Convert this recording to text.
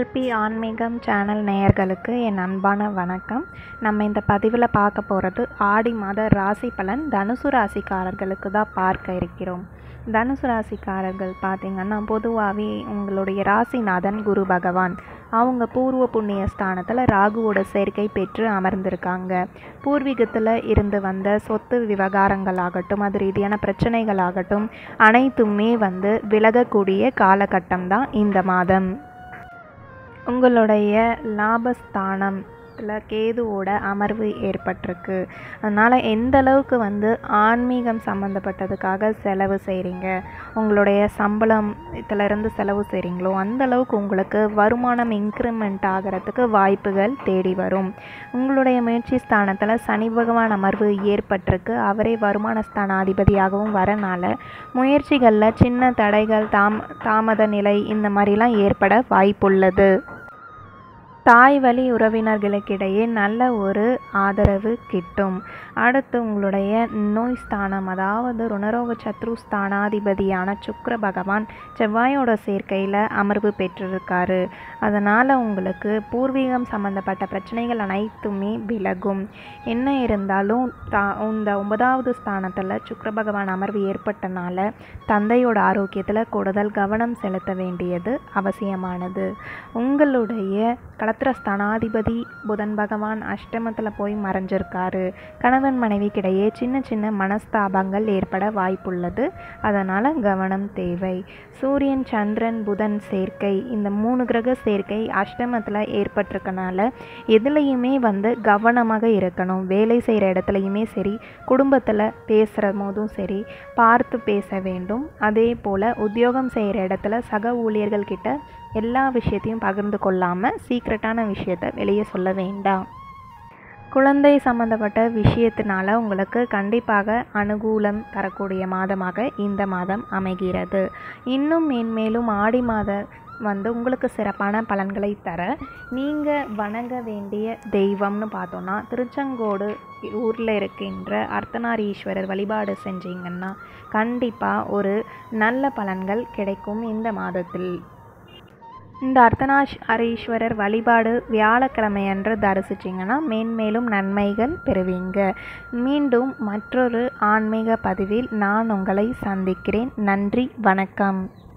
ALP ஆன்மீகம் channel நேயர்களுக்கு என் அன்பான வணக்கம் நம்ம இந்த பதிவில் பார்க்க போகிறது ஆடி மாத ராசி பலன் தனுசு ராசிக்காரர்களுக்கு தான் பார்க்க இருக்கிறோம் தனுசு ராசிக்காரர்கள் பார்த்திங்கன்னா பொதுவாகவே உங்களுடைய ராசிநாதன் குரு பகவான் அவங்க பூர்வ புண்ணிய ஸ்தானத்தில் ராகுவோட சேர்க்கை பெற்று அமர்ந்திருக்காங்க பூர்வீகத்தில் இருந்து வந்த சொத்து விவகாரங்களாகட்டும் அது ரீதியான பிரச்சனைகளாகட்டும் அனைத்துமே வந்து விலகக்கூடிய காலகட்டம் தான் இந்த மாதம் உங்களுடைய லாபஸ்தானம் கேதுவோட அமர்வு ஏற்பட்டிருக்கு அதனால் எந்த அளவுக்கு வந்து ஆன்மீகம் சம்மந்தப்பட்டதுக்காக செலவு செய்கிறீங்க உங்களுடைய சம்பளம் இதிலிருந்து செலவு செய்கிறீங்களோ அந்த அளவுக்கு உங்களுக்கு வருமானம் இன்க்ரிமெண்ட் ஆகிறதுக்கு வாய்ப்புகள் தேடி வரும் உங்களுடைய முயற்சி ஸ்தானத்தில் சனி பகவான் அமர்வு ஏற்பட்டிருக்கு அவரே வருமான ஸ்தானாதிபதியாகவும் வரனால முயற்சிகளில் சின்ன தடைகள் தாம் தாமத நிலை இந்த மாதிரிலாம் ஏற்பட வாய்ப்புள்ளது தாய் வழி உறவினர்களுக்கிடையே நல்ல ஒரு ஆதரவு கிட்டும் அடுத்து உங்களுடைய நோய் ஸ்தானம் அதாவது ருணரோக சத்ரு ஸ்தானாதிபதியான சுக்கர பகவான் செவ்வாயோட சேர்க்கையில் அமர்வு பெற்றிருக்காரு அதனால் உங்களுக்கு பூர்வீகம் சம்மந்தப்பட்ட பிரச்சனைகள் அனைத்துமே விலகும் என்ன இருந்தாலும் தா இந்த ஒன்பதாவது ஸ்தானத்தில் சுக்கர பகவான் அமர்வு ஏற்பட்டனால தந்தையோட ஆரோக்கியத்தில் கூடுதல் கவனம் செலுத்த வேண்டியது அவசியமானது உங்களுடைய களத்திர ஸ்தானாதிபதி புதன் பகவான் அஷ்டமத்தில் போய் மறைஞ்சிருக்காரு கணவன் மனைவிக்கிடையே சின்ன சின்ன மனஸ்தாபங்கள் ஏற்பட வாய்ப்புள்ளது அதனால் கவனம் தேவை சூரியன் சந்திரன் புதன் சேர்க்கை இந்த மூணு கிரக சேர்க்கை அஷ்டமத்தில் ஏற்பட்டிருக்கனால எதுலேயுமே வந்து கவனமாக இருக்கணும் வேலை செய்கிற இடத்துலையுமே சரி குடும்பத்தில் பேசுகிற போதும் சரி பார்த்து பேச வேண்டும் அதே போல் உத்தியோகம் செய்கிற இடத்துல சக ஊழியர்கள் கிட்ட எல்லா விஷயத்தையும் பகிர்ந்து கொள்ளாமல் சீக்ரெட்டான விஷயத்தை வெளியே சொல்ல வேண்டாம் குழந்தை சம்மந்தப்பட்ட விஷயத்தினால உங்களுக்கு கண்டிப்பாக அனுகூலம் தரக்கூடிய மாதமாக இந்த மாதம் அமைகிறது இன்னும் மேன்மேலும் ஆடி மாத வந்து உங்களுக்கு சிறப்பான பலன்களை தர நீங்கள் வணங்க வேண்டிய தெய்வம்னு பார்த்தோன்னா திருச்செங்கோடு ஊரில் இருக்கின்ற அர்த்தநாரீஸ்வரர் வழிபாடு செஞ்சீங்கன்னா கண்டிப்பாக ஒரு நல்ல பலன்கள் கிடைக்கும் இந்த மாதத்தில் இந்த அர்த்தநாஷ் அரீஸ்வரர் வழிபாடு வியாழக்கிழமை அன்று தரிசிச்சிங்கன்னா மேன்மேலும் நன்மைகள் பெறுவீங்க மீண்டும் மற்றொரு ஆன்மீக பதிவில் நான் உங்களை சந்திக்கிறேன் நன்றி வணக்கம்